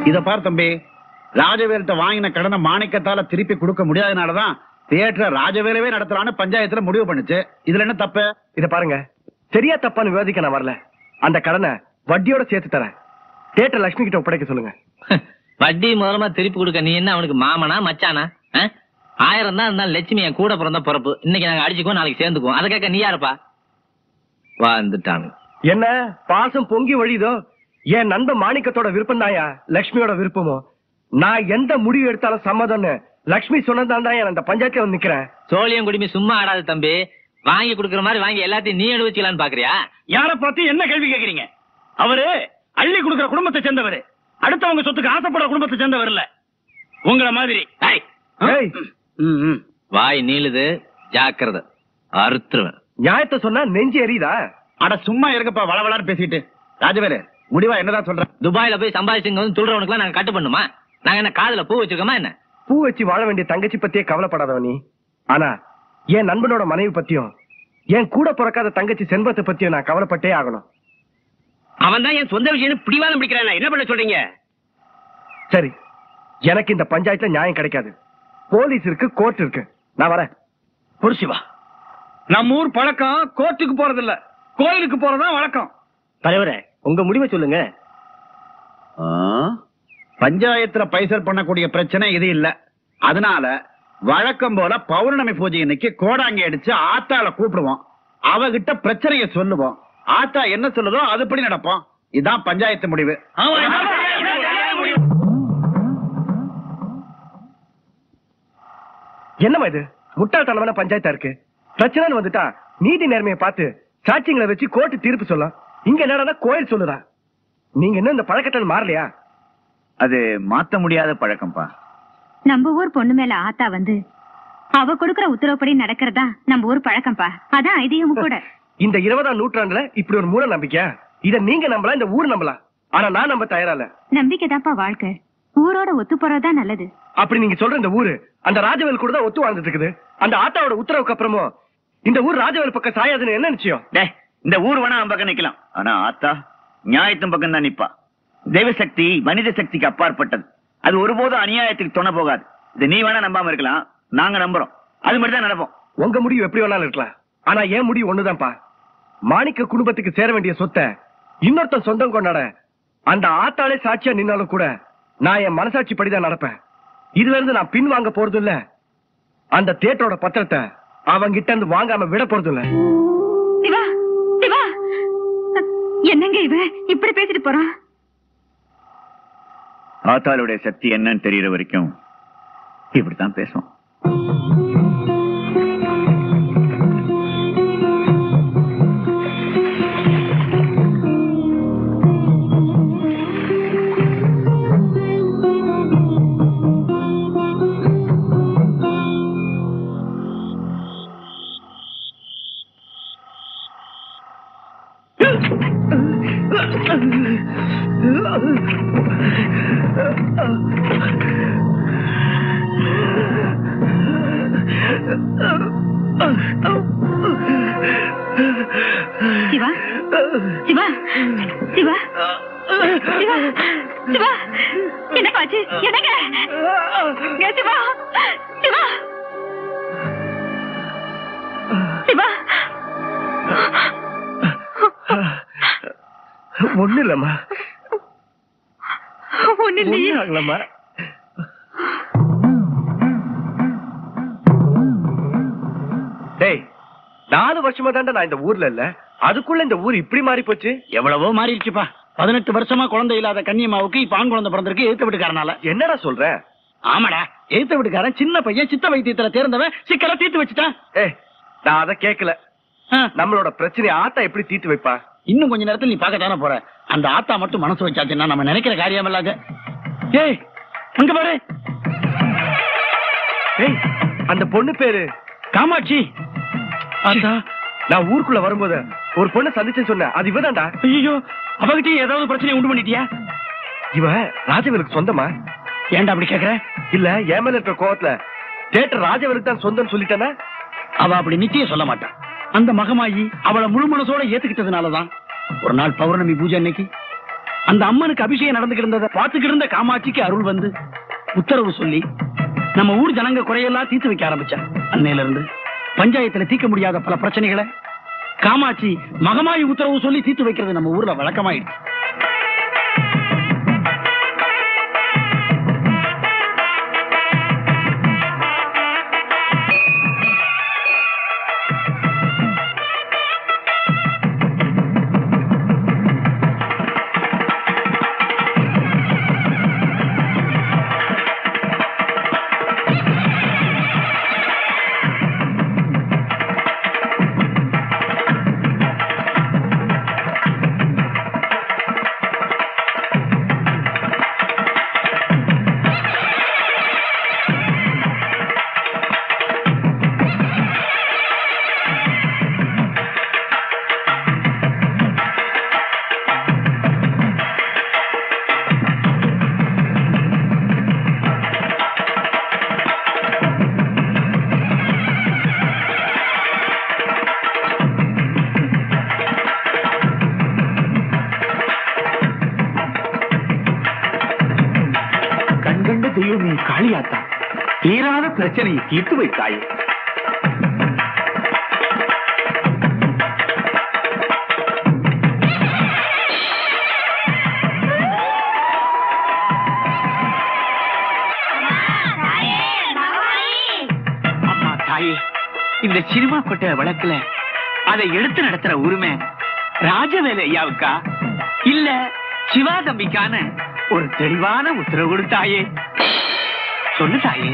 இத பார் தம்பி ராஜவேல்கிட்ட வாங்கின கடனை மாணிக்கத்தால திருப்பி கொடுக்க முடியாதனாலதான் தியேட்டரை ராஜவேலவே நடத்தலாம்னு பஞ்சாயத்துல முடிவு பண்ணுச்சு இதுல என்ன தப்பு இத பாருங்க சரியா தப்பான்னு விவாதிக்க நான் வரல அந்த கடனை வட்டியோட சேர்த்து தரேன் தேட்டர் லட்சுமி கிட்ட ஒப்படைக்க சொல்லுங்க வட்டி முதலமா திருப்பி கொடுக்க நீ என்ன அவனுக்கு மாமனா மச்சானா ஆ? ஆயிரம் தான் இருந்தாலும் லட்சுமி என் கூட பிறந்த பிறப்பு இன்னைக்கு நாங்க அடிச்சுக்குவோம் நாளைக்கு சேர்ந்துக்குவோம் அதை கேட்க நீ யாருப்பா வந்துட்டாங்க என்ன பாசம் பொங்கி வழியுதோ என் நண்பன் மாணிக்கத்தோட விருப்பம் தாயா லட்சுமியோட விருப்பமோ நான் எந்த முடிவு எடுத்தாலும் சம்மதம்னு லட்சுமி சொன்னதால் தான் அந்த பஞ்சாயத்துல வந்து நிக்கிறேன் சோழியம் குடிமி சும்மா ஆடாது தம்பி வாங்கி கொடுக்குற மாதிரி வாங்கி எல்லாத்தையும் நீ அனுபவிச்சுக்கலான்னு பாக்குறியா யார பார்த்து என்ன கேள்வி கேக்குறீங்க அவரு அள்ளி கொடுக்கிற குடும்பத்தை சேர்ந்தவர் அடுத்தவங்க சொத்துக்கு ஆசைப்படுற குடும்பத்தை சேர்ந்தவர் இல்ல உங்கள மாதிரி டேய், ஏய் ம், ம். வாய் நீளுது ஜாக்கிரதை அறுத்துருவேன் நியாயத்தை சொன்னா நெஞ்சு எரியுதா அட சும்மா இருக்கப்பா வளவளான்னு பேசிட்டு ராஜவேலு முடிவா என்னதான் சொல்ற துபாயில போய் சம்பாதிச்சுங்க வந்து துள்றவனுக்குலாம் நாங்க கட்டு பண்ணுமா நாங்க என்ன காதுல பூ வச்சிருக்கோமா என்ன பூ வச்சு வாழ வேண்டிய தங்கச்சி பத்தியே கவலைப்படாதவ நீ ஆனா என் நண்பனோட மனைவி பத்தியும் என் கூட பிறக்காத தங்கச்சி செண்பத்தை பத்தியும் நான் கவலைப்பட்டே ஆகணும் அவன் தான் என் சொந்த விஷயம் பிடிவாதம் பிடிக்கிறான் என்ன பண்ண சொல்றீங்க சரி எனக்கு இந்த பஞ்சாயத்துல நியாயம் கிடைக்காது போலீஸ் இருக்கு கோர்ட் இருக்கு நான் வரேன் புரிசுவா நம்ம ஊர் பழக்கம் கோர்ட்டுக்கு போறது இல்ல கோயிலுக்கு போறதுதான் வழக்கம் தலைவரே உங்க முடிவை சொல்லுங்க ஆ? பஞ்சாயத்துல பைசல் பண்ணக்கூடிய பிரச்சனை இது இல்ல அதனால வழக்கம் போல பௌர்ணமி பூஜை இன்னைக்கு கோடாங்கி அடிச்சு ஆத்தாள கூப்பிடுவோம் அவகிட்ட பிரச்சனைய சொல்லுவோம் ஆத்தா என்ன சொல்லுதோ அதுபடி நடப்போம் இதான் பஞ்சாயத்து முடிவு என்னம்மா இது முட்டாள்தனமான பஞ்சாயத்தா இருக்கு பிரச்சனைன்னு வந்துட்டா நீதி நேர்மையை பார்த்து சாட்சியங்களை வச்சு கோர்ட்டு தீர்ப்பு சொல்லலாம் இங்க என்னடா கோயில் சொல்லுதா நீங்க இன்னும் இந்த பழக்கத்தில் மாறலையா அது மாத்த முடியாத பழக்கம்பா நம்ம ஊர் பொண்ணு மேல ஆத்தா வந்து அவ கொடுக்கற உத்தரவுப்படி நடக்கிறதா நம்ம ஊர் பழக்கம்பா அதான் ஐதீகமும் கூட இந்த இருபதாம் நூற்றாண்டுல இப்படி ஒரு மூட நம்பிக்கை இத நீங்க நம்பலாம் இந்த ஊர் நம்பலாம் ஆனா நான் நம்ப தயாரா இல்ல நம்பிக்கைதான்ப்பா வாழ்க்கை ஊரோட ஒத்து போறதுதான் நல்லது அப்படி நீங்க சொல்ற இந்த ஊரு அந்த ராஜவேல் கூட தான் ஒத்து வாழ்ந்துட்டு இருக்குது அந்த ஆத்தாவோட உத்தரவுக்கு அப்புறமும் இந்த ஊர் ராஜவேல் பக்கம் சாயாதுன்னு என்ன நிச்சயம் டேய், இந்த ஊர் வேணா அவன் பக்கம் நிக்கலாம் ஆனா ஆத்தா நியாயத்தின் பக்கம் தான் நிப்பா தெய்வ சக்தி மனித சக்திக்கு அப்பாற்பட்டது அது ஒருபோதும் அநியாயத்துக்கு துணை போகாது இது நீ வேணா நம்பாம இருக்கலாம் நாங்க நம்புறோம் அது மட்டும் தான் நடப்போம் உங்க முடிவு எப்படி வேணாலும் இருக்கலாம் ஆனா என் முடிவு ஒண்ணுதான்ப்பா மாணிக்க குடும்பத்துக்கு சேர வேண்டிய சொத்தை இன்னொருத்தன் சொந்தம் கொண்டாட அந்த ஆத்தாளே சாட்சியா நின்னாலும் கூட நான் என் மனசாட்சி படிதான் நடப்பேன் இதுல இருந்து நான் பின் வாங்க போறதும் இல்ல அந்த தேட்டரோட பத்திரத்தை அவங்கிட்ட இருந்து வாங்காம விட போறதும் இல்ல சிவா சிவா என்னங்க இவன் இப்படி பேசிட்டு போறான் ஆத்தாளுடைய சக்தி என்னன்னு தெரியற வரைக்கும் இப்படித்தான் பேசும் சிவா சிவா சிவா சிவா சிவா என்ன பாச்சு என்னங்க ஏ, சிவா சிவா சிவா ஒண்ணு இல்லம்மா ஒண்ணு இல்லையே ஒண்ணும் ஆகலம்மா டேய் நாலு வருஷமா தாண்டா நான் இந்த ஊர்ல இல்ல அதுக்குள்ள இந்த ஊர் இப்படி மாறி போச்சு எவ்வளவோ மாறிடுச்சுப்பா பதினெட்டு வருஷமா குழந்தை இல்லாத கன்னியம்மாவுக்கு இப்ப ஆண் குழந்தை பிறந்திருக்கு எழுத்து வீட்டுக்காரனால என்னடா சொல்ற ஆமாடா எழுத்து வீட்டுக்காரன் சின்ன பையன் சித்த வைத்தியத்துல தேர்ந்தவன் சிக்கலை தீர்த்து வச்சுட்டான் ஏய் நான் அத கேக்கல ஆ, நம்மளோட பிரச்சனை ஆத்தா எப்படி தீர்த்து வைப்பா இன்னும் கொஞ்ச நேரத்துல நீ பார்க்கத்தானே போற அந்த ஆத்தா மட்டும் மனசு வச்சாச்சுன்னா நம்ம நினைக்கிற காரியம் இல்லாத ஏய் அங்க பாரு ஏய் அந்த பொண்ணு பேரு காமாட்சி ஆத்தா நான் ஊருக்குள்ள வரும்போது ஒரு பொண்ணை சந்திச்சேன்னு சொன்னேன் அது இவதான்டா ஐயோ அவகிட்டயும் ஏதாவது பிரச்சனை உண்டு பண்ணிட்டியா இவ ராஜவேலுக்கு சொந்தமா ஏன்டா அப்படி கேக்குற இல்ல என் மேல இருக்கிற கோவத்துல தேட்டர் ராஜவேலுக்கு தான் சொந்தம் சொல்லிட்டானா அவ அப்படி நிச்சயம் சொல்ல மாட்டான் அந்த மகமாயி அவளை முழு மனசோட ஏத்துக்கிட்டதுனாலதான் ஒரு நாள் பௌர்ணமி பூஜை அன்னைக்கு அந்த அம்மனுக்கு அபிஷேகம் நடந்துகிட்டு இருந்ததை பார்த்துக்கிட்டு இருந்த காமாட்சிக்கு அருள் வந்து உத்தரவு சொல்லி நம்ம ஊர் ஜனங்க குறையெல்லாம் தீர்த்து வைக்க ஆரம்பிச்சா அன்னையில இருந்து பஞ்சாயத்துல தீர்க்க முடியாத பல பிரச்சனைகளை காமாட்சி மகமாயி உத்தரவு சொல்லி தீர்த்து வைக்கிறது நம்ம ஊர்ல வழக்கமாயிடுச்சு கண்கண்ட தெய்வமே காளியாத்தா தீராத பிரச்சனையை தீர்த்து வைத்தாயே அம்மா தாயே இந்த சினிமா கொட்ட வழக்குல அதை எடுத்து நடத்துற உரிமை ராஜவேல ஐயாவுக்கா இல்ல சிவா தம்பிக்கான ஒரு தெளிவான உத்தரவு கொடுத்தாயே சொல்லு தாயே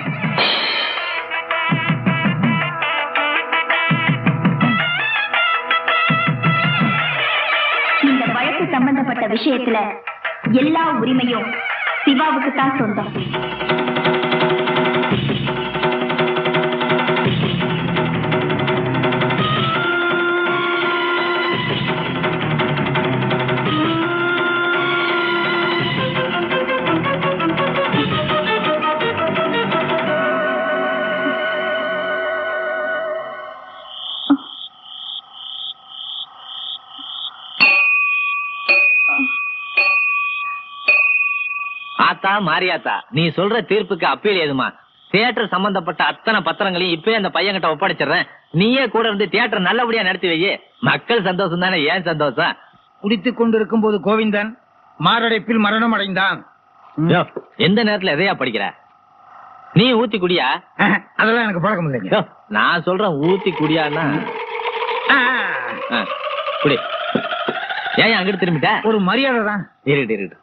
இந்த வழக்கு சம்பந்தப்பட்ட விஷயத்துல எல்லா உரிமையும் சிவாவுக்கு தான் சொந்தம் ஆத்தா மாரியாத்தா நீ சொல்ற தீர்ப்புக்கு அப்பீல் ஏதுமா தியேட்டர் சம்பந்தப்பட்ட அத்தனை பத்திரங்களையும் இப்பவே அந்த பையன்கிட்ட ஒப்படைச்சிடுறேன் நீயே கூட இருந்து தியேட்டர் நல்லபடியா நடத்தி வையே மக்கள் சந்தோஷம் தானே ஏன் சந்தோஷம் குடித்துக் கொண்டிருக்கும் போது கோவிந்தன் மாரடைப்பில் மரணம் அடைந்தான் யோ, எந்த நேரத்துல எதையா படிக்கிற நீ ஊத்தி குடியா அதெல்லாம் எனக்கு பழக்கம் இல்லைங்க யோ, நான் சொல்றேன் ஊத்தி குடியான்னா ஆ, குடி ஏன் அங்கிட்டு திரும்பிட்ட ஒரு மரியாதை தான் இருட்டு இருட்டு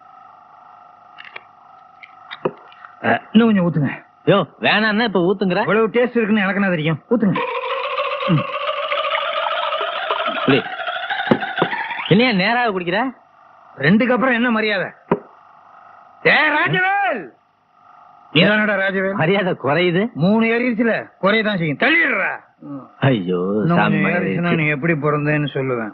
இன்னும் கொஞ்சம் ஊத்துங்க யோ வேணான்னா இப்ப ஊத்துங்கிற இவ்வளவு டேஸ்ட் இருக்குன்னு எனக்கு என்ன தெரியும் ஊத்துங்க குடி என்னையா நேராக குடிக்கிற ரெண்டுக்கு அப்புறம் என்ன மரியாதை ஏ ராஜவேல் நீதானடா ராஜவேல் மரியாதை குறையுது மூணு ஏறிடுச்சுல குறையதான் செய்யும் தள்ளிடுறா ஐயோ இன்னும் சாமி கொஞ்சம் ஏறிச்சுன்னா நீ எப்படி பிறந்தேன்னு சொல்லுவேன்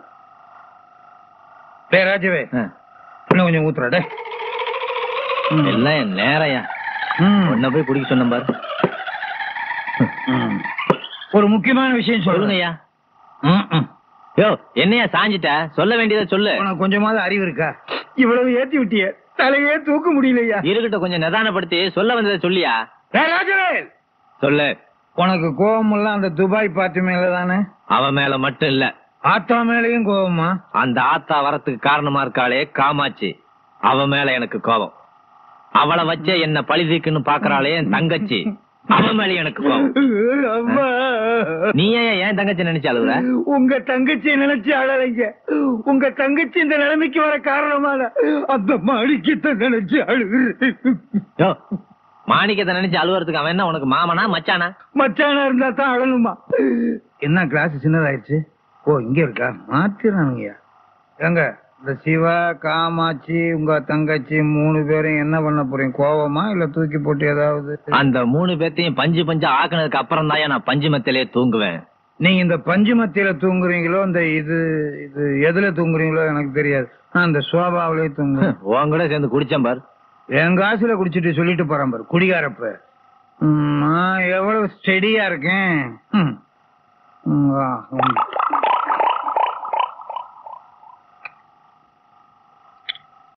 டே ராஜவே ஆ, இன்னும் கொஞ்சம் ஊத்துறா டே ம். எல்லாம் என் நேரையா ம். உன்னை போய் குடிக்க சொன்ன பாரு ம். ஒரு முக்கியமான விஷயம் சொல்லுங்க சொல்லுங்கய்யா யோ என்னையா சாஞ்சிட்ட சொல்ல வேண்டியதை சொல்லு உனக்கு கொஞ்சமாவது அறிவு இருக்கா இவ்வளவு ஏத்தி விட்டிய தலையே தூக்க முடியலையா இருக்கட்டும் கொஞ்சம் நிதானப்படுத்தி சொல்ல வந்ததை சொல்லியா ஏ ராஜவேல் சொல்லு உனக்கு கோபம் எல்லாம் அந்த துபாய் பார்ட்டி மேல தானே அவன் மேல மட்டும் இல்ல ஆத்தா மேலயும் கோபமா அந்த ஆத்தா வரத்துக்கு காரணமா இருக்காளே காமாட்சி அவ மேல எனக்கு கோபம் அவளை வச்சே என்ன பழிதீக்குன்னு பாக்குறாளே என் தங்கச்சி அவ மேல எனக்கு கோபம் அம்மா நீ ஏன் என் தங்கச்சி நினைச்சு அழுகுற உங்க தங்கச்சி நினைச்சு அழலைங்க உங்க தங்கச்சி இந்த நிலைமைக்கு வர காரணமான அந்த மாணிக்கத்தை நினைச்சு அழுகுறேன் யோ மாணிக்கத்தை நினைச்சு அழுவுறதுக்கு அவன் என்ன உனக்கு மாமனா மச்சானா மச்சானா இருந்தா தான் அழணுமா என்ன கிளாஸ் சின்னதாயிருச்சு ஓ இங்க இருக்கா மாத்திரானுங்கய்யா ஏங்க இந்த சிவா காமாட்சி உங்க தங்கச்சி மூணு பேரும் என்ன பண்ண போறீங்க கோவமா இல்ல தூக்கி போட்டு ஏதாவது அந்த மூணு பேர்த்தையும் பஞ்சு பஞ்சு ஆக்குனதுக்கு அப்புறம் தான் நான் பஞ்சு மெத்திலே தூங்குவேன் நீங்க இந்த பஞ்சு மத்தியில தூங்குறீங்களோ இந்த இது இது எதுல தூங்குறீங்களோ எனக்கு தெரியாது நான் இந்த சோபாவிலே தூங்குவேன் உன் கூட சேர்ந்து குடிச்சேன் பார் என் காசுல குடிச்சிட்டு சொல்லிட்டு போறான் பாரு குடிகாரப்ப ம், நான் எவ்வளவு ஸ்டெடியா இருக்கேன் ம். ம், ஆ, ம்.